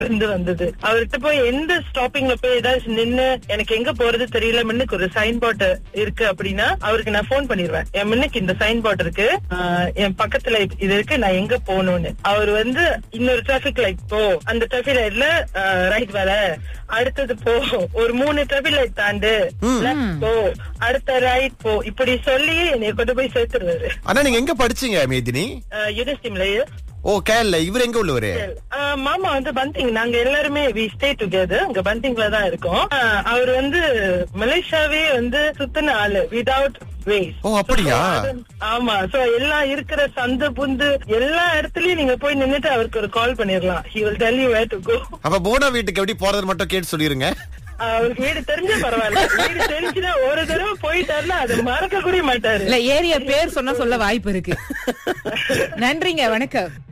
இருந்து வந்தது அவர்கிட்ட போய் எந்த ஸ்டாப்பிங்ல போய் ஏதாச்சும் நின்னு எனக்கு எங்க போறது தெரியல முன்னுக்கு ஒரு சைன் போர்டு இருக்கு அப்படின்னா அவருக்கு நான் போன் பண்ணிடுவேன் என் முன்னுக்கு இந்த சைன் போர்டு இருக்கு ஆஹ் என் பக்கத்துல இது இருக்கு நான் எங்க போகணும்னு அவர் வந்து இன்னொரு டிராபிக் லைட் போ அந்த டிராபிக் லைட்ல ரைட் வர அடுத்தது போ ஒரு மூணு டிராபிக் லைட் தாண்டு left போ அடுத்த ரைட் போ இப்படி சொல்லி என்னை கொண்டு போய் சேர்த்துருவாரு ஆனா நீங்க எங்க படிச்சீங்க மேதினி யூனிவர்சிட்டியிலேயே ஓ கேரள இவர் எங்க உள்ளவரு ஆஹ் மாமா வந்து பந்திங் நாங்க எல்லாருமே வி ஸ்டே டுகெதர் அங்க பந்திங்ல தான் இருக்கோம் ஆஹ் அவர் வந்து மலேசியாவே வந்து சுத்தின ஆளு விதவுட் வேஸ் ஓ அப்படியா ஆமா சோ எல்லாம் இருக்கிற சந்து புந்து எல்லா இடத்துலயும் நீங்க போய் நின்னுட்டு அவருக்கு ஒரு கால் பண்ணிடலாம் he will tell you where to go அப்ப போனா வீட்டுக்கு எப்படி போறது மட்டும் கேட்டு சொல்லிருங்க அவருக்கு வீடு தெரிஞ்ச பரவாயில்ல வீடு தெரிஞ்சுன்னா ஒரு தடவை போயிட்டாருன்னா அதை மறக்க கூட மாட்டாரு இல்ல ஏரியா பேர் சொன்னா சொல்ல வாய்ப்பு இருக்கு நன்றிங்க வணக்கம்